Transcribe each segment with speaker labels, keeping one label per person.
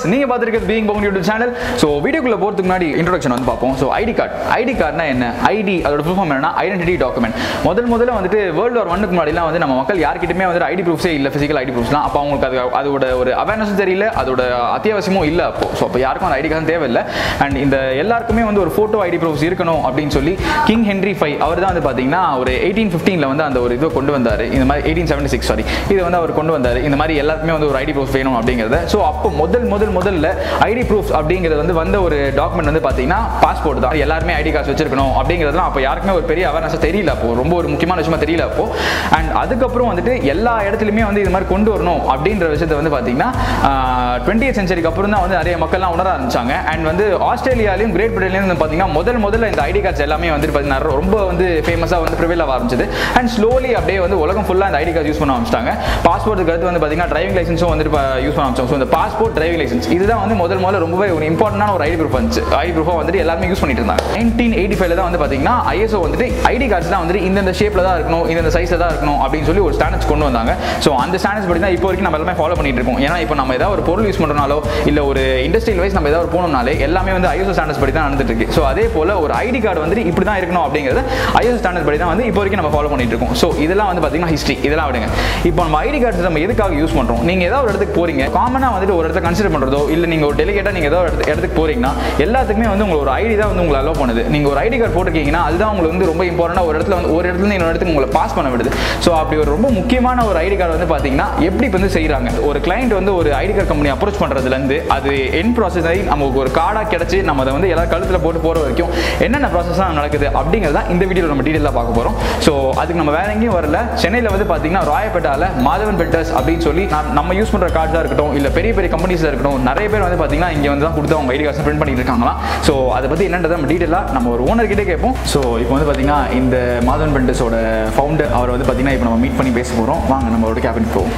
Speaker 1: நீங்க பார்த்துருக்கிறது பீங் பவுன் யூடியூப் சேனல் ஸோ வீடியோக்குள்ள போகிறதுக்கு முன்னாடி இன்ட்ரோடக்ஷன் வந்து பார்ப்போம் ஸோ ஐடி கார்டு ஐடி கார்டுனா என்ன ஐடி அதோட ஃபுல் ஃபார்ம் என்னன்னா ஐடென்டிட்டி டாக்குமெண்ட் முதல் முதல்ல வந்துட்டு வேர்ல்டு வார் ஒன்னுக்கு முன்னாடிலாம் வந்து நம்ம மக்கள் யார்கிட்டயுமே வந்து ஐடி ப்ரூஃப்ஸே இல்லை ஃபிசிக்கல் ஐடி ப்ரூஃப்ஸ்லாம் அப்போ அவங்களுக்கு அது அதோட ஒரு அவேர்னஸும் தெரியல அதோட அத்தியாவசியமும் இல்லை அப்போ ஸோ அப்போ யாருக்கும் அந்த ஐடி கார்டு தேவையில்லை அண்ட் இந்த எல்லாருக்குமே வந்து ஒரு ஃபோட்டோ ஐடி ப்ரூஃப்ஸ் இருக்கணும் அப்படின்னு சொல்லி கிங் ஹென்ரி ஃபைவ் அவர் தான் வந்து பார்த்தீங்கன்னா ஒரு எயிட்டீன் ஃபிஃப்டீனில் வந்து அந்த ஒரு இதை கொண்டு வந்தார் இந்த மாதிரி எயிட்டீன் செவன்டி சிக்ஸ் சாரி இது வந்து அவர் கொண்டு வந்தார் இந்த மாதிரி எல்லாருக்குமே வந்து ஒரு ஐடி ப்ரூஃப் வேணும் அப்படிங்கிறத ஸோ அப்போ முதல் முதல் முதல்ல ஐடி ப்ரூஃப் அப்படிங்கிறது வந்து வந்த ஒரு டாக்குமெண்ட் வந்து பார்த்தீங்கன்னா பாஸ்போர்ட் தான் எல்லாருமே ஐடி கார்டு வச்சிருக்கணும் அப்படிங்கிறதுலாம் அப்போ யாருக்குமே ஒரு பெரிய அவேர்னஸ் தெரியல அப்போ ரொம்ப ஒரு முக்கியமான விஷயமா தெரியல அப்போ அண்ட் அதுக்கப்புறம் வந்துட்டு எல்லா இடத்துலையுமே வந்து இது மாதிரி கொண்டு வரணும் அப்படின்ற விஷயத்தை வந்து பார்த்தீங்கன்னா டுவெண்ட்டி சென்ச்சுரிக்கு அப்புறம் தான் வந்து நிறைய மக்கள்லாம் உணர ஆரம்பிச்சாங்க அண்ட் வந்து ஆஸ்திரேலியாலையும் கிரேட் பிரிட்டன்லையும் வந்து பார்த்தீங்கன்னா முதல் முதல்ல இந்த ஐடி கார்ட்ஸ் எல்லாமே வந்துட்டு பார்த்தீங்கன்னா ரொம்ப வந்து ஃபேமஸாக வந்து ப்ரிவேல் ஆக ஆரம்பிச்சது அண்ட் ஸ்லோலி அப்படியே வந்து உலகம் ஃபுல்லாக இந்த ஐடி கார்டு யூஸ் பண்ண ஆரம்பிச்சிட்டாங்க பாஸ்போர்ட்டுக்கு அடுத்து வந்து பார்த்தீங்கன்னா டிரைவிங் லைசன்ஸும் வந்துட்டு யூஸ் பண்ண ஆரம்பிச்சோம் ஸோ இந்த பாஸ்போர்ட் டிரைவிங் லைசன்ஸ் இதுதான் வந்து முதல் முதல்ல ரொம்பவே ஒரு இம்பார்ட்டன்டான ஒரு ஐடி ப்ரூஃப் வந்துச்சு ஐடி ப்ரூஃபாக வந்துட்டு எல்லாருமே யூஸ் பண்ணிட்டு இருந்தாங்க நைன்டீன் எயிட்டி ஃபைவ்ல தான் வந்து பார்த்தீங்கன்னா ஐஎஸ்ஓ வந்துட்டு ஐடி கார்ட்ஸ் தான் வந்துட்டு இந்தந்த ஷேப்பில் தான் இருக்கணும் இந்தந்த சைஸில் தான் இருக்கணும் அப்படின்னு சொல்லி ஒரு ஸ்டாண்டர்ட்ஸ் கொண்டு வந்தாங்க ஸோ அந்த ஸ்டாண்டர்ட்ஸ் படி தான் இப்போ வரைக்கும் நம்ம எல்லாமே ஃபாலோ பண்ணிட்டு இருக்கோம் ஏன்னா இப்போ நம்ம ஏதாவது ஒரு பொருள் யூஸ் பண்ணுறனாலோ இல்லை ஒரு இண்டஸ்ட்ரியல் வைஸ் நம்ம ஏதாவது போகணும்னாலே எல்லாமே வந்து ஐஎஸ்ஓ ஸ்டாண்டர்ட்ஸ் படி தான் நடந்துட்டு இருக்கு ஸோ அதே போல் ஒரு ஐடி கார்டு வந்துட்டு இப்படி தான் இருக்கணும் அப்படிங்கிறது ஐஎஸ்ஓ ஸ்டாண்டர்ட் படி தான் வந்து இப்போ வரைக்கும் நம்ம ஃபாலோ பண்ணிட்டு இருக்கோம் ஸோ இதெல்லாம் வந்து பார்த்தீங்கன்னா ஹிஸ்ட்ரி இதெல்லாம் விடுங்க இப்போ நம்ம ஐடி கார்டு நம்ம எதுக்காக யூஸ் பண்ணுறோம் நீங்கள் ஏதாவது ஒரு இடத்துக்கு போறீங்க காமனாக வந்துட்டு ஒரு இடத்த கன்சிடர் பண்ணுறதோ இல்லை நீங்கள் ஒரு டெலிகேட்டாக நீங்கள் ஏதோ ஒரு இடத்து- இடத்துக்கு போறீங்கன்னா எல்லாத்துக்குமே வந்து உங்களுக்கு ஒரு ஐடி தான் வந்து உங்களை அலோவ் பண்ணுது நீங்கள் ஒரு ஐடி கார்டு போட்டிருக்கீங்கன்னா அதுதான் உங்களுக்கு வந்து ரொம்ப இம்பார்ட்டண்டாக ஒரு இடத்துல வந்து ஒரு இடத்துல இருந்து இன்னொரு இடத்துக்கு உங்களை பாஸ் பண்ண விடுது ஸோ அப்படி ஒரு ரொம்ப முக்கியமான ஒரு ஐடி கார்டு வந்து பார்த்தீங்கன்னா எப்படி வந்து செய்கிறாங்க ஒரு கிளைண்ட் வந்து ஒரு ஐடி கார்டு கம்பெனி அப்ரோச் பண்ணுறதுலேருந்து அது என் ப்ராசஸ் ஆகி நமக்கு ஒரு கார்டாக கிடச்சி நம்ம அதை வந்து எல்லா கழுத்தில் போட்டு போகிற வரைக்கும் என்னென்ன ப்ராசஸ்லாம் நடக்குது அப்படிங்கிறத இந்த வீடியோவில் நம்ம டீட்டெயிலாக பார்க்க போகிறோம் ஸோ அதுக்கு நம்ம வேற எங்கேயும் வரல சென்னையில் வந்து பார்த்தீங்கன்னா ராயப்பேட்டால மாதவன் பெட்டர்ஸ் அப்படின்னு சொல்லி நான் நம்ம யூஸ் பண்ணுற கார்ட்ஸாக இருக்கட்டும் இல்லை பெரிய பெரிய கம்பெனிஸாக இருக்கட்டும் நிறைய பேர் வந்து பார்த்தீங்கன்னா இங்கே வந்து தான் கொடுத்து அவங்க ஐடி கார்ட்ஸ் பிரிண்ட் பண்ணிட்டு இருக்காங்களாம் ஸோ அதை பற்றி என்னன்றதை நம்ம டீட்டெயிலாக நம்ம ஒரு ஓனர் கிட்டே கேட்போம் ஸோ இப்போ வந்து பார்த்தீங்கன்னா இந்த மாதவன் பெட்டர்ஸோட ஃபவுண்டர் அவர் வந்து பார்த்தீங்கன்னா இப்போ நம்ம மீட் பண்ணி பேச போகிறோம் வாங்க நம்மளோட கேபின் போவோம்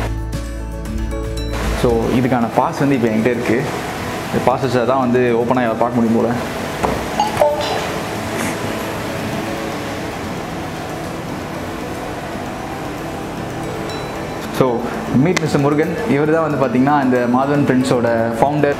Speaker 1: ஸோ இதுக்கான பாஸ் வந்து இப்போ என்கிட்ட இருக்குது இந்த பாஸ் வச்சா தான் வந்து ஓப்பனாக பார்க்க முடியும் போல் ஸோ மீட் மிஸ்டர் முருகன் இவர் தான் வந்து பார்த்தீங்கன்னா இந்த மாதவன் ஃப்ரெண்ட்ஸோட ஃபவுண்டர்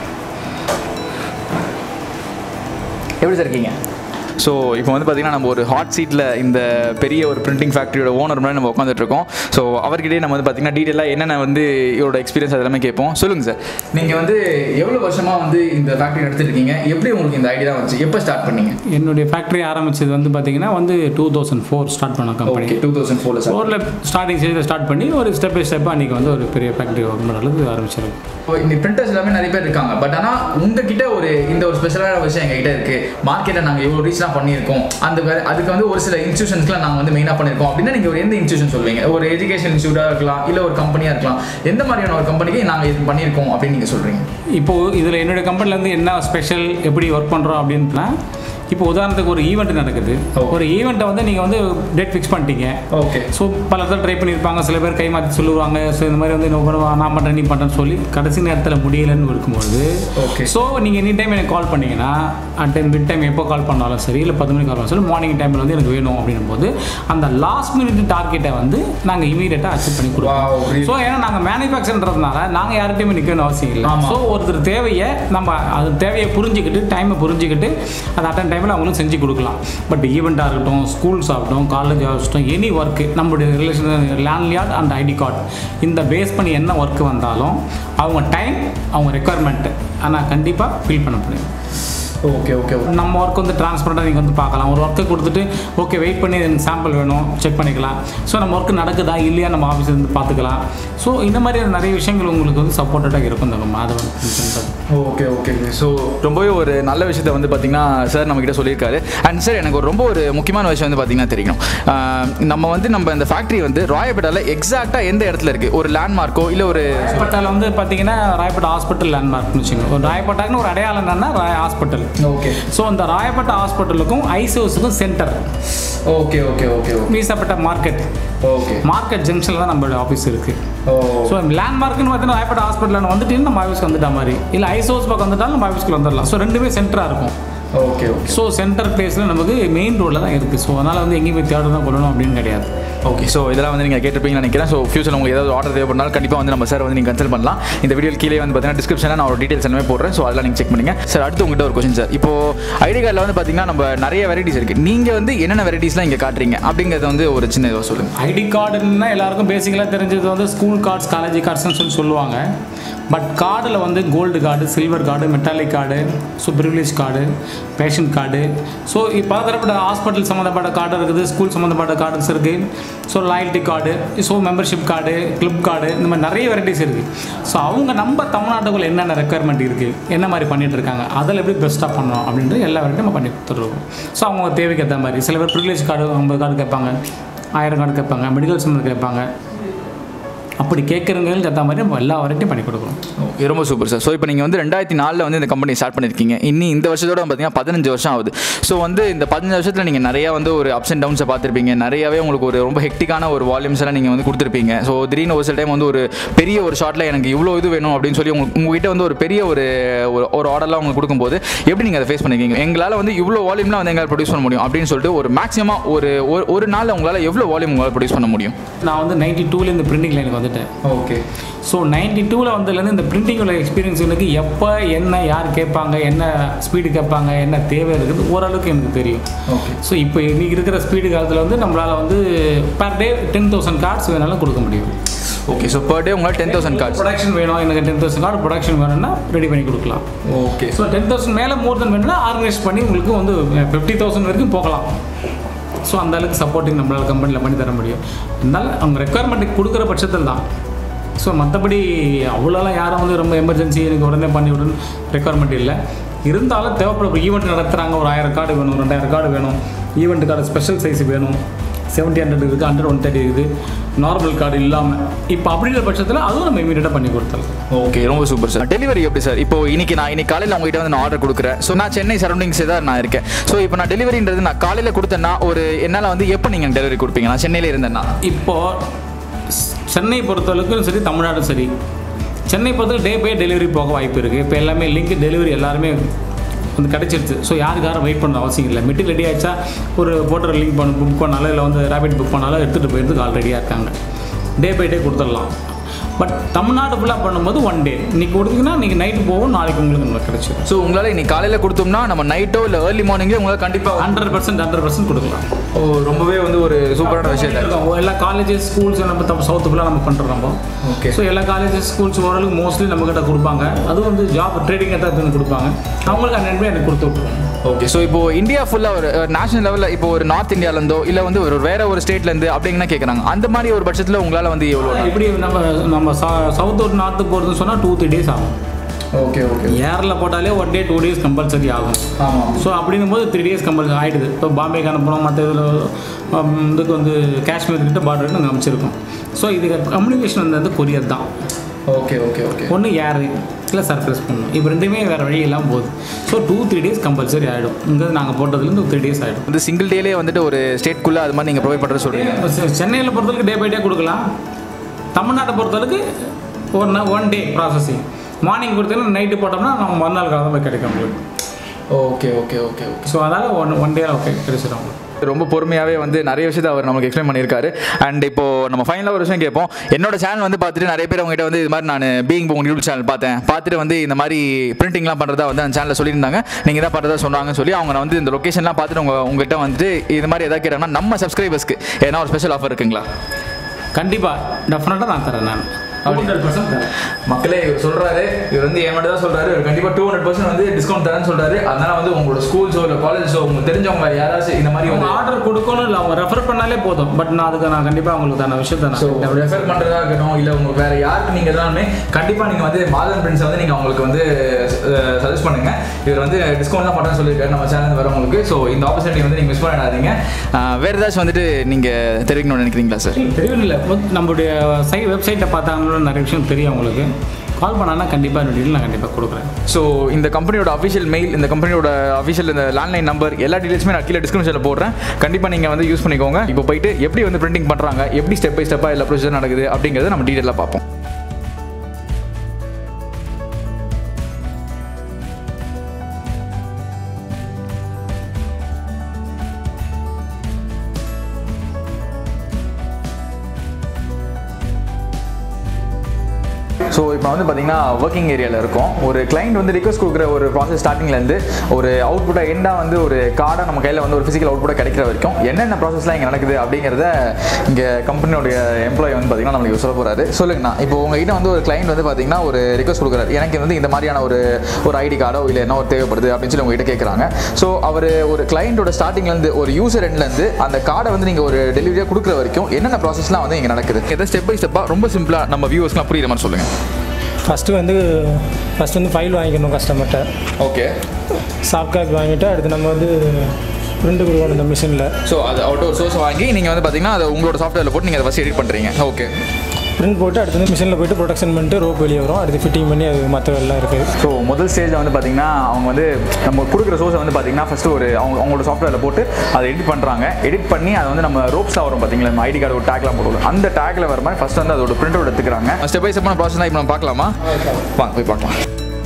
Speaker 1: எப்படி சார் இருக்கீங்க ஸோ இப்போ வந்து பார்த்தீங்கன்னா நம்ம ஒரு ஹாட் சீட்டில் இந்த பெரிய ஒரு பிரிண்டிங் ஃபேக்ட்ரியோட ஓனர் முன்னாடி நம்ம உட்காந்துட்டு இருக்கோம் ஸோ அவர்கிட்டயே நம்ம வந்து பார்த்தீங்கன்னா டீட்டெயிலாக என்னென்ன வந்து இவரோட எக்ஸ்பீரியன்ஸ் அதெல்லாமே கேட்போம் சொல்லுங்கள் சார் நீங்கள் வந்து எவ்வளோ வருஷமாக வந்து இந்த ஃபேக்ட்ரி நடத்திருக்கீங்க எப்படி உங்களுக்கு இந்த ஐடியா வந்துச்சு எப்போ ஸ்டார்ட் பண்ணீங்க
Speaker 2: என்னுடைய ஃபேக்ட்ரி ஆரம்பிச்சது வந்து பார்த்தீங்கன்னா வந்து டூ தௌசண்ட் ஃபோர் ஸ்டார்ட் பண்ண கம்பெனி
Speaker 1: ஓகே டூ தௌசண்ட் ஃபோரில் சார்
Speaker 2: ஃபோரில் ஸ்டார்டிங் ஸ்டேஜில் ஸ்டார்ட் பண்ணி ஒரு ஸ்டெப் பை ஸ்டெப்பாக அன்றைக்கி வந்து ஒரு பெரிய ஃபேக்ட்ரி ஒர்க் பண்ணுற அளவுக்கு ஆரம்பிச்சிருக்கு
Speaker 1: இப்போ இந்த பிரிண்டர்ஸ் எல்லாமே நிறைய பேர் இருக்காங்க பட் ஆனால் உங்ககிட்ட ஒரு இந்த ஒரு ஸ்பெஷலான விஷயம் எங்ககிட்ட இருக்கு மார்க்கெட்டில் நாங்கள் இவ்வளோ ரீச்லாம் பண்ணியிருக்கோம் அந்த வேற- அதுக்கு வந்து ஒரு சில இன்ஸ்டியூஷன்ஸ்லாம் நாங்கள் வந்து மெயினாக பண்ணியிருக்கோம் அப்படின்னா நீங்கள் ஒரு எந்த இன்ஸ்டியூஷன் சொல்லுவீங்க ஒரு எஜுகேஷன் இன்ஸ்டியூட்டாக இருக்கலாம் இல்லை ஒரு கம்பெனியாக இருக்கலாம் எந்த மாதிரியான ஒரு கம்பெனிக்கு நாங்கள் இது பண்ணியிருக்கோம் அப்படின்னு நீங்கள் சொல்கிறீங்க
Speaker 2: இப்போது இதில் என்னுடைய கம்பெனிலேருந்து என்ன ஸ்பெஷல் எப்படி ஒர்க் பண்ணுறோம் அப்படின்னா இப்போ உதாரணத்துக்கு ஒரு ஈவெண்ட் நடக்குது
Speaker 1: Okay.
Speaker 2: ஒரு ஈவெண்ட்டை வந்து நீங்கள் வந்து டேட் ஃபிக்ஸ் பண்ணிட்டீங்க
Speaker 1: ஓகே
Speaker 2: ஸோ பல இடத்துல ட்ரை பண்ணியிருப்பாங்க சில பேர் கை மாற்றி சொல்லுவாங்க ஸோ இந்த மாதிரி வந்து நான் பண்ணுவா, நான் பண்ணுறேன் நீ பண்ணுறேன்னு சொல்லி கடைசி நேரத்தில் முடியலன்னு இருக்கும்போது
Speaker 1: Okay.
Speaker 2: ஸோ நீங்கள் எனி டைம் எனக்கு கால் பண்ணீங்கன்னா அட் டைம் மிட் டைம் எப்போ கால் பண்ணாலும் சரி இல்லை பத்து மணிக்கு கால் பண்ணாலும் சரி மார்னிங் டைமில் வந்து எனக்கு வேணும் அப்படின்னும் போது அந்த லாஸ்ட் மினிட் டார்கெட்டை வந்து நாங்கள் இமீடியட்டாக அச்சீவ் பண்ணி
Speaker 1: Wow,
Speaker 2: கொடுப்போம்
Speaker 1: really?
Speaker 2: ஸோ ஏன்னா நாங்கள் மேனுஃபேக்சர்ன்றதுனால நாங்கள் யார்கிட்டையுமே நிற்கணும் அவசியம் இல்லை
Speaker 1: ஆமா.
Speaker 2: ஸோ ஒருத்தர் தேவையை நம்ம அது தேவையை புரிஞ்சுக்கிட்டு டைமை புரிஞ்சுக்கிட்டு அது அட்டன் டைமில் அவங்களுக்கு செஞ்சு கொடுக்கலாம் பட் ஈவெண்ட்டாக இருக்கட்டும் ஸ்கூல்ஸ் ஆகட்டும் காலேஜ் ஆகட்டும் எனி ஒர்க்கு நம்மளுடைய relation lanyard and ID card இந்த பேஸ் பண்ணி என்ன ஒர்க்கு வந்தாலும் அவங்க டைம் அவங்க ரெக்குவயர்மெண்ட்டு ஆனால் கண்டிப்பாக ஃபில் பண்ண முடியும்
Speaker 1: ஓகே ஓகே ஓகே
Speaker 2: நம்ம ஒர்க் வந்து ட்ரான்ஸ்பரண்ட்டாக நீங்கள் வந்து பார்க்கலாம் ஒரு ஒர்க்கை கொடுத்துட்டு ஓகே வெயிட் பண்ணி எனக்கு சாம்பிள் வேணும் செக் பண்ணிக்கலாம் ஸோ நம்ம ஒர்க் நடக்குதா இல்லையா நம்ம ஆஃபீஸ் இருந்து பார்த்துக்கலாம் ஸோ இந்த மாதிரி நிறைய விஷயங்கள் உங்களுக்கு வந்து சப்போர்ட்டடாக இருக்கும் இந்த Madhavan print
Speaker 1: okay okay so ரொம்பவே ஒரு நல்ல விஷயத்தை வந்து பார்த்தீங்கன்னா சார் நம்மக்கிட்ட சொல்லியிருக்காரு அண்ட் சார் எனக்கு ஒரு ரொம்ப ஒரு முக்கியமான விஷயம் வந்து பார்த்தீங்கன்னா தெரியணும் ஆஹ் நம்ம வந்து நம்ம இந்த ஃபேக்ட்ரி வந்து ராயப்பேட்டால எக்ஸாக்டாக எந்த இடத்துல இருக்குது ஒரு லேண்ட்மார்க்கோ இல்லை ஒரு
Speaker 2: ராயப்பேட்டாவில் வந்து பார்த்தீங்கன்னா ராயப்பேட்டா ஹாஸ்பிட்டல் லேண்ட்மார்க்னு வச்சுக்கோங்க ஒரு ராயப்பேட்டாக்குன்னு ஒரு அடையாளம் என்னன்னா ராய ஹாஸ்பிட்டல்
Speaker 1: ஓகே
Speaker 2: ஸோ அந்த ராயப்பேட்டா ஹாஸ்பிட்டலுக்கும் ஐசிஓஸுக்கும் centre
Speaker 1: okay okay okay okay
Speaker 2: மீசப்பட்ட மார்க்கெட்
Speaker 1: ஓகே
Speaker 2: மார்க்கெட் ஜங்ஷனில் தான் நம்மளோட ஆஃபீஸ் இருக்குது
Speaker 1: ஓ
Speaker 2: ஸோ லேண்ட்மார்க்னு பார்த்தீங்கன்னா ராயப்பேட்டா ஹாஸ்பிட்டலில் வந்துட்டு நம்ம ஆஃபீஸ்க்கு வந்துட்ட மாதிரி இல்லை ஐசோஸ் பக்கம் வந்துட்டாலும் நம்ம ஆஃபீஸ்க்கு வந்துடலாம் ஸோ ரெண்டுமே சென்டராக இருக்கும்
Speaker 1: ஓகே ஓகே
Speaker 2: ஸோ சென்டர் பிளேஸில் நமக்கு மெயின் ரோடில் தான் இருக்குது ஸோ அதனால் வந்து எங்கேயும் போய் தேட தான் கொள்ளணும் அப்படின்னு கிடையாது
Speaker 1: ஓகே ஸோ இதெல்லாம் வந்து நீங்கள் கேட்டிருப்பீங்கன்னு நினைக்கிறேன் ஸோ ஃபியூச்சர் உங்களுக்கு ஏதாவது ஆர்டர் தேவைப்படனாலும் கண்டிப்பாக வந்து நம்ம சார் வந்து நீங்கள் கன்சல்ட் பண்ணலாம் இந்த வீடியோ கீழே வந்து பார்த்தீங்கன்னா டிஸ்கிரிப்ஷனில் நான் ஒரு டீட்டெயில்ஸ் எல்லாமே போடுறேன் ஸோ அதெல்லாம் நீங்கள் செக் பண்ணுங்க சார் அடுத்து உங்கள்கிட்ட ஒரு கொஸ்டின் சார் இப்போ ஐடி கார்டில் வந்து பார்த்தீங்கன்னா நம்ம நிறைய வெரைட்டிஸ் இருக்குது நீங்கள் வந்து என்னென்ன வெரைட்டிஸ்லாம் இங்கே காட்டுறீங்க அப்படிங்கிறத வந்து ஒரு சின்ன இதாக சொல்லுங்கள்
Speaker 2: ஐடி கார்டுன்னா எல்லாருக்கும் பேசிக்கலாக தெரிஞ்சது வந்து ஸ்கூல் கார்ட்ஸ் காலேஜ் கார்ட்ஸ்னு சொல்லி சொல்லுவாங்க பட் கார்டில் வந்து gold card silver card metallic card so privilege card fashion card so இப்போ தரப்பட்ட ஹாஸ்பிட்டல் சம்மந்தப்பட்ட கார்டு இருக்குது ஸ்கூல் சம்மந்தப்பட்ட கார்டுஸ் இருக்குது so loyalty card so membership card club card இந்த மாதிரி நிறைய வெரைட்டிஸ் இருக்குது ஸோ அவங்க நம்ம தமிழ்நாட்டுக்குள்ள என்னென்ன ரெக்குயர்மெண்ட் இருக்குது என்ன மாதிரி பண்ணிட்டு இருக்காங்க அதில் எப்படி பெஸ்ட்டாக பண்ணணும் அப்படின்ட்டு எல்லா வெரைட்டியும் நம்ம பண்ணி கொடுத்துருவோம் ஸோ அவங்க தேவைக்கு ஏற்ற மாதிரி சில பேர் ப்ரிவிலேஜ் கார்டு ஐம்பது கார்டு கேட்பாங்க ஆயிரம் கார்டு கேட்பாங்க மெடிக்கல் சம்மந்தம் கேட்பாங்க அப்படி கேட்குறவங்களுக்கு ஏற்ற மாதிரி நம்ம எல்லா வெரைட்டியும் பண்ணி கொடுக்குறோம்
Speaker 1: ஓகே ரொம்ப சூப்பர் சார் ஸோ இப்போ நீங்கள் வந்து ரெண்டாயிரத்தி நாலில் வந்து இந்த கம்பெனி ஸ்டார்ட் பண்ணியிருக்கீங்க இன்னி இந்த வருஷத்தோட பார்த்தீங்கன்னா பதினஞ்சு வருஷம் ஆகுது ஸோ வந்து இந்த பதினஞ்சு வருஷத்தில் நீங்கள் நிறையா வந்து ஒரு அப்ஸ் அண்ட் டவுன்ஸை பார்த்துருப்பீங்க நிறையாவே உங்களுக்கு ஒரு ரொம்ப ஹெக்டிக்கான ஒரு வால்யூம்ஸ் எல்லாம் நீங்கள் வந்து கொடுத்துருப்பீங்க ஸோ திடீர்னு ஒரு சில டைம் வந்து ஒரு பெரிய ஒரு ஷாட்டில் எனக்கு இவ்வளோ இது வேணும் அப்படின்னு சொல்லி உங்களுக்கு உங்ககிட்ட வந்து ஒரு பெரிய ஒரு ஒரு- ஒரு ஆர்டர்லாம் உங்களுக்கு கொடுக்கும்போது எப்படி நீங்கள் அதை ஃபேஸ் பண்ணிருக்கீங்க எங்களால் வந்து இவ்வளோ வால்யூம்லாம் வந்து எங்களால் ப்ரொடியூஸ் பண்ண முடியும் அப்படின்னு சொல்லிட்டு ஒரு மேக்ஸிமம் ஒரு ஒரு- ஒரு நாளில் உங்களால் எவ்வளோ வால்யூம் உங்களால் ப்ரொடியூஸ் பண்ண முடியும்
Speaker 2: நான் வந்து நைன்டி டூவில் இந்த பிரிண்டிங் லைனுக்கு வந்துட்டேன்
Speaker 1: ஓகே
Speaker 2: ஸோ நைன்டி டூவில் வந்ததுலேருந்து இந்த பிரிண்டிங்கோட எக்ஸ்பீரியன்ஸ் எனக்கு எப்போ என்ன யார் கேட்பாங்க என்ன ஸ்பீடு கேட்பாங்க என்ன தேவை இருக்குது ஓரளவுக்கு எனக்கு தெரியும்
Speaker 1: ஓகே
Speaker 2: ஸோ இப்போ இன்னைக்கு இருக்கிற ஸ்பீடு காலத்தில் வந்து நம்மளால் வந்து per day ten thousand cards வேணாலும் கொடுக்க முடியும்
Speaker 1: ஓகே ஸோ பர் டே உங்களால் டென் தௌசண்ட் கார்ட்ஸ்
Speaker 2: ப்ரொடக்ஷன் வேணும் எனக்கு டென் தௌசண்ட் கார்டு ப்ரொடக்ஷன் வேணும்னா ரெடி பண்ணி கொடுக்கலாம்
Speaker 1: ஓகே
Speaker 2: ஸோ டென் தௌசண்ட் மேலே மோர் தென் வேணும்னா ஆர்கனைஸ் பண்ணி உங்களுக்கு வந்து ஃபிஃப்டி தௌசண்ட் வரைக்கும் போகலாம் ஸோ அந்த அளவுக்கு சப்போர்ட்டிங் நம்மளால் கம்பெனியில் பண்ணி தர முடியும் இருந்தாலும் அவங்க ரெக்குவயர்மெண்ட்டுக்கு கொடுக்குற பட்சத்தில் தான் ஸோ மற்றபடி அவ்வளோலாம் யாரும் வந்து ரொம்ப எமர்ஜென்சி எனக்கு உடனே பண்ணி விடணும் ரெக்குவயர்மெண்ட் இல்லை இருந்தாலும் தேவைப்படும் ஈவெண்ட் நடத்துகிறாங்க ஒரு ஆயிரம் கார்டு வேணும் ரெண்டாயிரம் கார்டு வேணும் ஈவெண்ட் கார்டு ஸ்பெஷல் சைஸ் வேணும் செவன்ட்டி ஹண்ட்ரட் இருக்குது ஹண்ட்ரட் ஒன் தேர்ட்டி இருக்குது நார்மல் கார்டு இல்லாமல் இப்போ அப்படிங்கிற பட்சத்தில் அதுவும் நம்ம இமீடியட்டாக பண்ணி கொடுத்துடலாம்
Speaker 1: ஓகே ரொம்ப சூப்பர் சார் டெலிவரி எப்படி சார் இப்போ இன்னைக்கு நான் இன்னைக்கு காலையில் உங்ககிட்ட வந்து நான் ஆர்டர் கொடுக்குறேன் ஸோ நான் சென்னை சரௌண்டிங்ஸ் தான் நான் இருக்கேன் ஸோ இப்போ நான் டெலிவரின்றது நான் காலையில் கொடுத்தேன்னா ஒரு என்னால் வந்து எப்போ நீங்கள் டெலிவரி கொடுப்பீங்க நான் சென்னையில இருந்தேன்னா
Speaker 2: இப்போ ஸ்- சென்னை பொறுத்தளவுக்கும் சரி தமிழ்நாடும் சரி சென்னை பொறுத்தவரைக்கும் டே பை டெலிவரி போக வாய்ப்பு இருக்குது இப்போ எல்லாமே லிங்க் டெலிவரி எல்லாருமே வந்து கிடச்சிருச்சு ஸோ யாருக்கு யாரும் வெயிட் பண்ண அவசியம் இல்லை மெட்டீரியல் ரெடி ஆயிடுச்சா ஒரு போட்டர் லிங்க் பண்ண புக் பண்ணாலும் இல்லை வந்து ரேபிட் புக் பண்ணாலும் எடுத்துகிட்டு போயிருக்கு ஆல் ரெடியாக இருக்காங்க டே பை டே கொடுத்துடலாம் பட் தமிழ்நாடு ஃபுல்லாக பண்ணும்போது ஒன் டே இன்னைக்கு கொடுத்தீங்கன்னா நீங்கள் நைட்டு போகும் நாளைக்கு உங்களுக்கு நம்ம கிடச்சிடும்
Speaker 1: ஸோ உங்களால் இன்னைக்கு காலையில் கொடுத்தோம்னா நம்ம நைட்டோ இல்லை ஏர்லி மார்னிங்கே உங்களால் கண்டிப்பாக
Speaker 2: ஹண்ட்ரட் பர்சன்ட் ஹண்ட்ரட் பர்சன்ட் கொடுக்கலாம்
Speaker 1: ஓ ரொம்பவே வந்து ஒரு சூப்பரான விஷயம் தான்
Speaker 2: இருக்கும். எல்லா காலேஜஸ் ஸ்கூல்ஸ் நம்ம தப்பு சவுத்து ஃபுல்லாக நம்ம பண்ணுறோம் நம்ம
Speaker 1: ஓகே
Speaker 2: ஸோ எல்லா காலேஜஸ் ஸ்கூல்ஸ் ஓரளவுக்கு மோஸ்ட்லி நம்ம கிட்ட கொடுப்பாங்க அதுவும் வந்து ஜாப் ட்ரேடிங் தான் கொடுப்பாங்க அவங்களுக்கு அந்த நன்மை எனக்கு கொடுத்து விட்ருவோம்
Speaker 1: ஓகே ஸோ இப்போ இந்தியா ஃபுல்லாக ஒரு நேஷனல் லெவலில் இப்போ ஒரு நார்த் இந்தியாவிலேருந்தோ இல்லை வந்து ஒரு வேற ஒரு ஸ்டேட்லேருந்து அப்படிங்கன்னா கேட்குறாங்க அந்த மாதிரி ஒரு பட்சத்தில் உங்களால் வந்து எவ்வளோ
Speaker 2: இப்படி நம்ம நம்ம சவுத் ஒரு நார்த்து போகிறதுன்னு சொன்னால் டூ த்ரீ டேஸ் ஆகும்
Speaker 1: ஓகே ஓகே
Speaker 2: ஏரில் போட்டாலே one day two days compulsory ஆகும்
Speaker 1: ஆமாம்
Speaker 2: ஸோ அப்படிங்கும் போது த்ரீ டேஸ் கம்பல்சரி ஆகிடுது இப்போ பாம்பேக்கு அனுப்பணும் மற்ற இதில் இதுக்கு வந்து காஷ்மீர் கிட்ட பார்டருக்கு நாங்கள் அமைச்சிருக்கோம் ஸோ இதுக்கு கம்யூனிகேஷன் வந்து கொரியர் தான்
Speaker 1: ஓகே ஓகே ஓகே
Speaker 2: ஒன்று ஏர் இல்லை சர்ப்ரைஸ் பண்ணணும் இப்போ ரெண்டுமே வேறு வழி இல்லாமல் போகுது so two three days compulsory ஆகிடும் இங்கே நாங்கள் போட்டதுலேருந்து த்ரீ டேஸ் ஆகிடும்
Speaker 1: வந்து சிங்கிள் டேலே வந்துட்டு ஒரு ஸ்டேட்குள்ளே அது மாதிரி நீங்கள் ப்ரொவைட் பண்ணுறது சொல்கிறீங்க
Speaker 2: இப்போ செ- சென்னையில் பொறுத்தவரைக்கும் டே பை டே கொடுக்கலாம் தமிழ்நாட்டை பொறுத்தளவுக்கு ஒரு ஒன் டே ப்ராசஸிங் மார்னிங் கொடுத்தீங்கன்னா நைட்டு போட்டோம்னா நம்ம மறுநாள் காலம் போய் கிடைக்கும் உங்களுக்கு
Speaker 1: okay okay okay okay
Speaker 2: so அதனால் ஒன் ஒன் டே ஓகே கிடைச்சிடும் உங்களுக்கு
Speaker 1: ரொம்ப பொறுமையாகவே வந்து நிறைய விஷயத்தை அவர் நமக்கு எக்ஸ்பிளைன் பண்ணியிருக்காரு அண்ட் இப்போ நம்ம ஃபைனலாக ஒரு விஷயம் கேட்போம் என்னோட சேனல் வந்து பார்த்துட்டு நிறைய பேர் அவங்ககிட்ட வந்து இது மாதிரி நான் பீயிங் உங்கள் யூடியூப் சேனல் பார்த்தேன் பார்த்துட்டு வந்து இந்த மாதிரி பிரிண்டிங்லாம் பண்ணுறதா வந்து அந்த சேனலில் சொல்லியிருந்தாங்க நீங்கள் தான் பண்ணுறதா சொன்னாங்கன்னு சொல்லி அவங்க வந்து இந்த லொக்கேஷன்லாம் பார்த்துட்டு உங்க உங்ககிட்ட வந்துட்டு இது மாதிரி எதாவது கேட்டாங்கன்னா நம்ம சப்ஸ்கிரைபர்ஸ்க்கு ஏன்னா ஒரு ஸ்பெஷல் ஆஃபர் இருக்குங்களா
Speaker 2: கண்டிப்பாக டெஃபினட்டாக நான் தரேன் நான் ஹண்ட்ரட் பர்சன்ட் தரேன்
Speaker 1: மக்களே இவர் சொல்றாரு இவர் வந்து என் மட்டும் தான் சொல்றாரு இவர் கண்டிப்பா டூ ஹண்ட்ரட் பர்சன்ட் வந்து டிஸ்கவுண்ட் தரேன்னு சொல்றாரு அதனால வந்து உங்களோட ஸ்கூல்ஸோ இல்லை காலேஜஸோ உங்களுக்கு தெரிஞ்சவங்க யாராச்சும் இந்த மாதிரி
Speaker 2: அவங்க
Speaker 1: வந்து
Speaker 2: ஆர்டர் கொடுக்கணும் இல்லை அவங்க ரெஃபர் பண்ணாலே போதும் பட் நான் அதுக்கு நான் கண்டிப்பாக அவங்களுக்கு தான விஷயத்தை
Speaker 1: ஸோ
Speaker 2: நான்
Speaker 1: ரெஃபர் பண்ணுறதா இருக்கட்டும் இல்லை உங்களுக்கு வேற யாருக்கு நீங்கள் எல்லாமே கண்டிப்பாக நீங்கள் வந்து மாதன் பிரிண்ட்ஸ் வந்து நீங்கள் அவங்களுக்கு வந்து சஜஸ்ட் பண்ணுங்க இவர் வந்து டிஸ்கவுண்ட்லாம் பண்ணுறேன்னு சொல்லியிருக்காரு நம்ம சேனல் வரவங்களுக்கு ஸோ இந்த ஆப்பர்ச்சுனிட்டி வந்து நீங்கள் மிஸ் பண்ணிடாதீங்க அஹ் வேற ஏதாச்சும் வந்துட்டு நீங்கள் தெரிவிக்கணும்னு நினைக்கிறீங்களா சார்
Speaker 2: தெரியல நம்மளுடைய சை வெப்சைட்டை பார்த்தாங்கன்னா நிறைய விஷயம் தெரியும் அவங்களுக்கு கால் பண்ணாங்கன்னா கண்டிப்பாக டீட்டெயில் நான் கண்டிப்பாக கொடுக்குறேன்
Speaker 1: ஸோ இந்த கம்பெனியோட அஃபிஷியல் மெயில் இந்த கம்பெனியோட அஃபிஷியல் இந்த லேண்ட்லைன் நம்பர் எல்லா டீடைல்ஸுமே நான் கீழே டிஸ்கிரிப்ஷனில் போடுறேன் கண்டிப்பாக நீங்கள் வந்து யூஸ் பண்ணிக்கோங்க இப்போ போயிட்டு எப்படி வந்து பிரிண்டிங் பண்ணுறாங்க எப்படி ஸ்டெப் பை ஸ்டெப்பாக எல்லா ப்ரொசீஜர் நடக்குது அப்படிங்கிறத நம்ம டீட்டெயிலாக பார்ப்போம் ஸோ இப்போ வந்து பார்த்தீங்கன்னா ஒர்க்கிங் ஏரியாவில் இருக்கும் ஒரு கிளைண்ட் வந்து ரிக்வஸ்ட் கொடுக்குற ஒரு ப்ராசஸ் ஸ்டார்டிங்லேருந்து ஒரு அவுட்புட்டாக எண்டாக வந்து ஒரு கார்டாக நம்ம கையில் வந்து ஒரு ஃபிசிக்கல் அவுட்புட்டாக கிடைக்கிற வரைக்கும் என்னென்ன ப்ராசஸ்லாம் இங்கே நடக்குது அப்படிங்கிறத இங்கே கம்பெனியோடைய எம்ப்ளாயி வந்து பார்த்தீங்கன்னா நம்மளுக்கு சொல்ல போகிறாரு சொல்லுங்கண்ணா இப்போ உங்ககிட்ட வந்து ஒரு கிளைண்ட் வந்து பார்த்தீங்கன்னா ஒரு ரிக்வஸ்ட் கொடுக்குறாரு எனக்கு வந்து இந்த மாதிரியான ஒரு ஒரு ஐடி கார்டோ இல்லை என்ன ஒரு தேவைப்படுது அப்படின்னு சொல்லி உங்ககிட்ட கேட்குறாங்க ஸோ அவர் ஒரு கிளைண்ட்டோட ஸ்டார்டிங்லேருந்து ஒரு யூசர் எண்ட்லேருந்து அந்த கார்டை வந்து நீங்கள் ஒரு டெலிவரியாக கொடுக்குற வரைக்கும் என்னென்ன ப்ராசஸ்லாம் வந்து இங்கே நடக்குது எதை ஸ்டெப் பை ஸ்டெப்பாக ரொம்ப சிம்பிளாக நம்ம வியூவர்ஸ்லாம் புரியுற மாதிரி சொல்லுங்கள்
Speaker 3: ஃபஸ்ட்டு வந்து ஃபஸ்ட்டு வந்து ஃபைல் வாங்கிக்கணும் கஸ்டமர்கிட்ட
Speaker 1: ஓகே
Speaker 3: சாஃப்ட் காப்பி வாங்கிட்டு அடுத்து நம்ம வந்து பிரிண்ட் கொடுக்கணும் இந்த மிஷினில்
Speaker 1: ஸோ அது அவுட் ஒரு சோர்ஸ் வாங்கி நீங்கள் வந்து பார்த்தீங்கன்னா அதை உங்களோட சாஃப்ட்வேரில் போட்டு நீங்கள் அதை ஃபஸ்ட் எடிட் பண்ணுறீங்க ஓகே
Speaker 3: பிரிண்ட் போட்டு அடுத்து வந்து மிஷினில் போயிட்டு ப்ரொடக்ஷன் பண்ணிட்டு ரோப் வெளியே வரும் அடுத்து ஃபிட்டிங் பண்ணி அது மற்ற எல்லாம் இருக்குது
Speaker 1: ஸோ முதல் ஸ்டேஜில் வந்து பார்த்தீங்கன்னா அவங்க வந்து நம்ம கொடுக்குற சோர்ஸை வந்து பார்த்தீங்கன்னா ஃபஸ்ட்டு ஒரு அவங்க அவங்களோட சாஃப்ட்வேரில் போட்டு அதை எடிட் பண்ணுறாங்க எடிட் பண்ணி அதை வந்து நம்ம ரோப்ஸாக வரும் பார்த்தீங்களா நம்ம ஐடி கார்டு ஒரு டேக்லாம் போடுவோம் அந்த டேக்கில் வர மாதிரி ஃபஸ்ட் வந்து அதோட பிரிண்ட் அவுட் எடுத்துக்கிறாங்க ஸ்டெப் பை ஸ்டெப்பான ப்ராசஸ் இப்போ நம்ம பார்க்கலாமா வாங்க போய் பார்க்கலாம்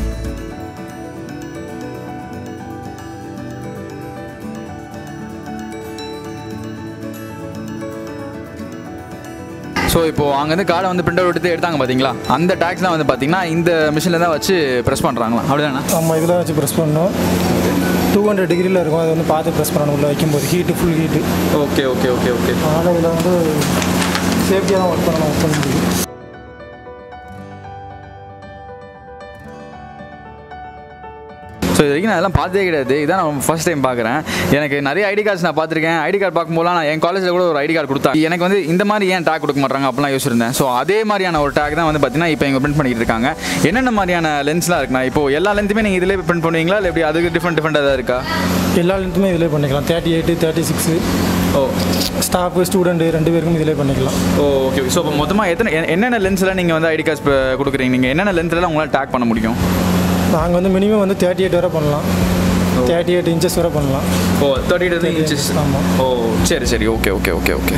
Speaker 1: ஸோ இப்போ அங்கேருந்து கார்டை வந்து பிரிண்ட் அவுட் எடுத்து எடுத்தாங்க பார்த்தீங்களா அந்த டேக்ஸ்லாம் வந்து பார்த்தீங்கன்னா இந்த மிஷினில் தான் வச்சு ப்ரெஸ் பண்ணுறாங்களா அப்படிதானே
Speaker 3: நம்ம இதில் வச்சு ப்ரெஸ் பண்ணணும் டூ ஹண்ட்ரட் டிகிரியில் இருக்கும் அதை வந்து பார்த்து ப்ரெஸ் பண்ணணும் உள்ளே வைக்கும்போது heat full heat
Speaker 1: okay okay okay okay
Speaker 3: அதனால் இதில் வந்து சேஃப்டியாக தான் ஒர்க் பண்ணணும் ஒர்க் பண்ண முடியும்
Speaker 1: ஸோ இது வரைக்கும் நான் அதெல்லாம் பார்த்ததே கிடையாது இதான் நான் ஃபர்ஸ்ட் டைம் பார்க்குறேன் எனக்கு நிறைய ஐடி கார்ட்ஸ் நான் பார்த்துருக்கேன் ஐடி கார்டு பார்க்கும்போது நான் என் காலேஜில் கூட ஒரு ஐடி கார்டு கொடுத்தா எனக்கு வந்து இந்த மாதிரி ஏன் டேக் கொடுக்க மாட்டாங்க அப்படிலாம் யோசிச்சிருந்தேன் ஸோ அதே மாதிரியான ஒரு டேக் தான் வந்து பார்த்தீங்கன்னா இப்போ இங்கே பிரிண்ட் பண்ணிட்டு இருக்காங்க என்னென்ன மாதிரியான லென்ஸ்லாம் இருக்குண்ணா இப்போ எல்லா லென்த்துமே நீங்கள் இதிலே பிரிண்ட் பண்ணுவீங்களா இல்லை எப்படி அதுக்கு டிஃப்ரெண்ட் டிஃப்ரெண்ட் ஏதாவது இருக்கா
Speaker 3: எல்லா லென்த்துமே இதிலே பண்ணிக்கலாம் தேர்ட்டி எயிட்டு தேர்ட்டி சிக்ஸு
Speaker 1: ஓ
Speaker 3: ஸ்டாஃபு ஸ்டூடெண்ட்டு ரெண்டு பேருக்கும் இதிலே பண்ணிக்கலாம்
Speaker 1: ஓ ஓகே ஸோ இப்போ மொத்தமாக எத்தனை எ- என்னென்ன லென்ஸில் நீங்கள் வந்து ஐடி கார்ட்ஸ் கொடுக்குறீங்க நீங்கள் என்னென்ன லென்ஸ்லாம் உங்களால் டேக் பண்ண முடியும்
Speaker 3: நாங்கள் வந்து மினிமம் வந்து தேர்ட்டி எயிட் வரை பண்ணலாம் தேர்ட்டி எயிட் இன்ச்சஸ் வரை பண்ணலாம்
Speaker 1: ஓ தேர்ட்டி இன்ச்சஸ்
Speaker 3: ஆமாம்
Speaker 1: ஓ சரி சரி okay okay okay okay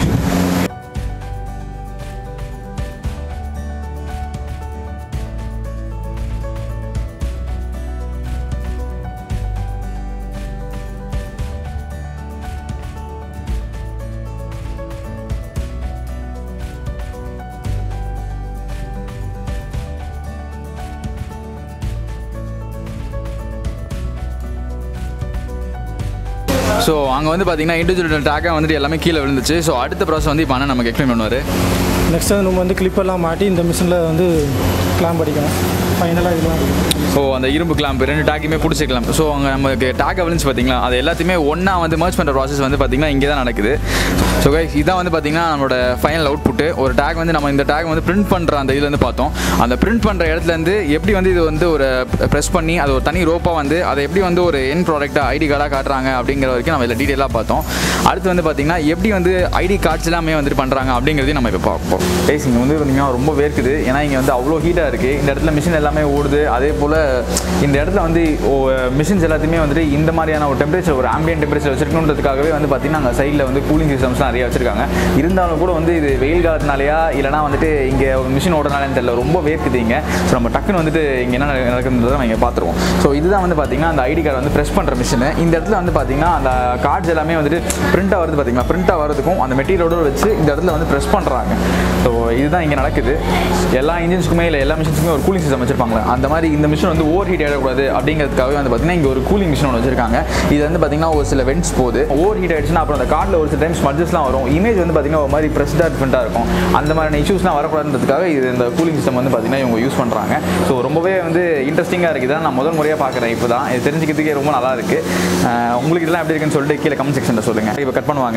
Speaker 1: so அங்கே வந்து பார்த்தீங்கன்னா இண்டிவிஜுவல் டேக்காக வந்துட்டு எல்லாமே கீழே விழுந்துச்சு ஸோ அடுத்த ப்ராசஸ் வந்து இப்போ அண்ணன் நமக்கு எக்ஸ்பிளைன் பண்ணுவார்
Speaker 3: நெக்ஸ்ட் வந்து நம்ம வந்து கிளிப்பெல்லாம் மாட்டி இந்த மிஷினில் வந்து கிளாம்ப் அடிக்கணும் ஃபைனலாக இதெல்லாம் அடிக்கணும்.
Speaker 1: ஸோ அந்த இரும்பு கிளாம்பு ரெண்டு டேக்கையுமே பிடிச்சிக்கலாம் ஸோ அங்கே நமக்கு டேக் விழுந்துச்சு பார்த்தீங்களா அது எல்லாத்தையுமே ஒன்றா வந்து மர்ச் பண்ணுற ப்ராசஸ் வந்து பார்த்தீங்கன்னா இங்கே தான் நடக்குது ஸோ கைஸ் இதான் வந்து பார்த்தீங்கன்னா நம்மளோட ஃபைனல் அவுட்புட்டு ஒரு டேக் வந்து நம்ம இந்த டேக் வந்து பிரிண்ட் பண்ணுற அந்த இதுலேருந்து பார்த்தோம் அந்த பிரிண்ட் பண்ணுற இடத்துலேருந்து எப்படி வந்து இது வந்து ஒரு ப்ரெஸ் பண்ணி அது ஒரு தனி ரோப்பாக வந்து அதை எப்படி வந்து ஒரு என் ப்ராடக்டாக ஐடி கார்டாக காட்டுறாங்க அப்படிங்கிற வரைக்கும் நம்ம இதில் டீட்டெயிலாக பார்த்தோம் அடுத்து வந்து பார்த்தீங்கன்னா எப்படி வந்து ஐடி கார்ட்ஸ் எல்லாமே வந்துட்டு பண்ணுறாங்க அப்படிங்கிறதையும் நம்ம இப்போ பார்ப்போம் கைஸ் இங்கே வந்து பார்த்தீங்கன்னா ரொம்ப வேர்க்குது ஏன்னா இங்கே வந்து அவ்வளோ ஹீட்டாக இருக்குது இந்த இடத்துல மிஷின் எல்லாமே ஓடுது அதே போல் இந்த இடத்துல வந்து மிஷின்ஸ் எல்லாத்தையுமே வந்துட்டு இந்த மாதிரியான ஒரு டெம்பரேச்சர் ஒரு ஆம்பியன் டெம்பரேச்சர் வச்சிருக்கணுன்றதுக்காகவே வந்து பார்த்தீங்கன்னா அங்கே சைடில் வந்து கூலிங் சிஸ்டம்ஸ்லாம் நிறைய வச்சிருக்காங்க இருந்தாலும் கூட வந்து இது வெயில் காலத்தினாலையா இல்லைனா வந்துட்டு இங்கே மிஷின் ஓடுறனாலேன்னு தெரியல ரொம்ப வேர்க்குது இங்கே ஸோ நம்ம டக்குன்னு வந்துட்டு இங்கே என்ன நடக்குதுன்றதை நம்ம இங்கே பார்த்துருவோம் ஸோ இதுதான் வந்து பார்த்தீங்கன்னா அந்த ஐடி கார்டு வந்து ப்ரெஸ் பண்ணுற மிஷின் இந்த இடத்துல வந்து பார்த்தீங்கன்னா அந்த கார்ட்ஸ் எல்லாமே வந்துட்டு பிரிண்டாக வருது பார்த்தீங்களா பிரிண்டாக வரதுக்கும் அந்த மெட்டீரியலோட வச்சு இந்த இடத்துல வந்து ப்ரெஸ் பண்ணுறாங்க ஸோ இதுதான் இங்கே நடக்குது எல்லா இன்ஜின்ஸ்க்குமே இல்லை எல்லா மிஷின்ஸுக்குமே ஒரு கூலிங் சிஸ்டம் வச்சிருப்பாங்களே அந்த மாதிரி இந்த மிஷின் வந்து ஓவர் ஹீட் ஆகிடக்கூடாது அப்படிங்கிறதுக்காகவே வந்து பார்த்தீங்கன்னா இங்கே ஒரு கூலிங் மிஷின் ஒன்று வச்சிருக்காங்க இது வந்து பார்த்தீங்கன்னா ஒரு சில வெண்ட்ஸ் போகுது ஓவர் ஹீட் ஆயிடுச்சுன்னா அப்புறம் அந்த கார்டில் ஒரு சில டைம் ஸ்மட்ஜஸ்லாம் வரும் இமேஜ் வந்து பார்த்தீங்கன்னா ஒரு மாதிரி ப்ரெஸ்டாக டிஃப்ரெண்ட்டாக இருக்கும் அந்த மாதிரியான இஷ்யூஸ்லாம் வரக்கூடாதுன்றதுக்காக இது இந்த கூலிங் சிஸ்டம் வந்து பார்த்தீங்கன்னா இவங்க யூஸ் பண்ணுறாங்க ஸோ ரொம்பவே வந்து இன்ட்ரெஸ்டிங்காக இருக்குது இதான் நான் முதல் முறையாக பார்க்குறேன் இப்போ தான் இது தெரிஞ்சுக்கிறதுக்கே ரொம்ப நல்லா இருக்கு அஹ் உங்களுக்கு இதெல்லாம் எப்படி இருக்குன்னு சொல்லிட்டு கீழே கமெண்ட் செக்ஷனில் சொல்லுங்கள் இப்போ கட் பண்ணுவாங்க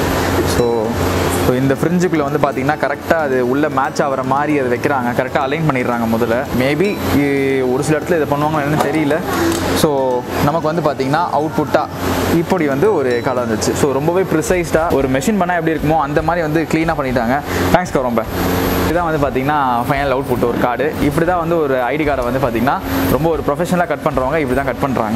Speaker 1: ஸோ ஸோ இந்த ஃப்ரிஞ்சுக்குள்ளே வந்து பார்த்தீங்கன்னா கரெக்டாக அது உள்ள மேட்ச் ஆகிற மாதிரி அதை வைக்கிறாங்க கரெக்டாக அலைன் பண்ணிடுறாங்க முதல்ல மேபி ஒரு சில இடத்துல இதை பண்ணுவாங்க என்னன்னு தெரியல ஸோ நமக்கு வந்து பார்த்தீங்கன்னா அவுட்புட்டாக இப்படி வந்து ஒரு கார்டு வந்துச்சு ஸோ ரொம்பவே ப்ரிசைஸ்டாக ஒரு மெஷின் பண்ணால் எப்படி இருக்குமோ அந்த மாதிரி வந்து க்ளீனாக பண்ணிட்டாங்க தேங்க்ஸ் ரொம்ப இதுதான் வந்து பார்த்தீங்கன்னா ஃபைனல் அவுட்புட் ஒரு கார்டு இப்படி தான் வந்து ஒரு ஐடி கார்டை வந்து பார்த்தீங்கன்னா ரொம்ப ஒரு ப்ரொஃபஷனலாக கட் பண்ணுறவங்க இப்படி தான் கட் பண்ணுறாங்க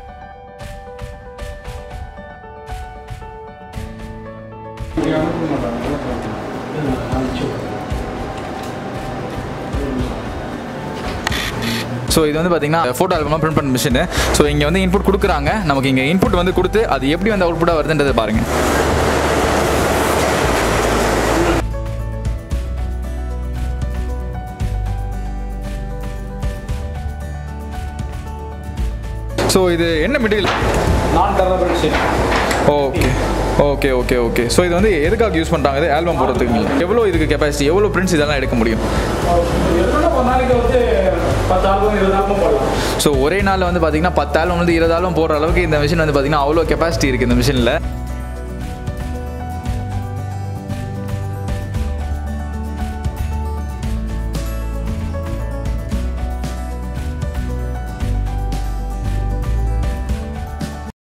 Speaker 1: ஸோ இது வந்து பார்த்தீங்கன்னா ஃபோட்டோ ஆல்பமாக பிரிண்ட் பண்ண மிஷின் ஸோ இங்கே வந்து இன்புட் கொடுக்குறாங்க நமக்கு இங்கே இன்புட் வந்து கொடுத்து அது எப்படி வந்து அவுட்புட்டாக வருதுன்றதை பாருங்கள் ஸோ இது என்ன material
Speaker 2: non tearable sheet
Speaker 1: okay okay okay okay so இது வந்து எதுக்காக யூஸ் பண்ணுறாங்க இது ஆல்பம் போடுறதுக்கு எவ்வளோ இதுக்கு கெப்பாசிட்டி எவ்வளோ பிரிண்ட்ஸ் இதெல்லாம் எடுக்க முடியும்
Speaker 2: எதுனா ஒரு நாளைக்கு வந்து பத்து ஆல்பம் இருபது ஆல்பம் போடலாம்
Speaker 1: ஸோ ஒரே நாளில் வந்து பார்த்தீங்கன்னா பத்து ஆல்பம் வந்து இருபது ஆல்பம் போடுற அளவுக்கு இந்த மிஷின் வந்து பார்த்தீங்கன்னா அவ்வளோ கெப்பாசிட்டி இருக்குது இந்த மிஷினில்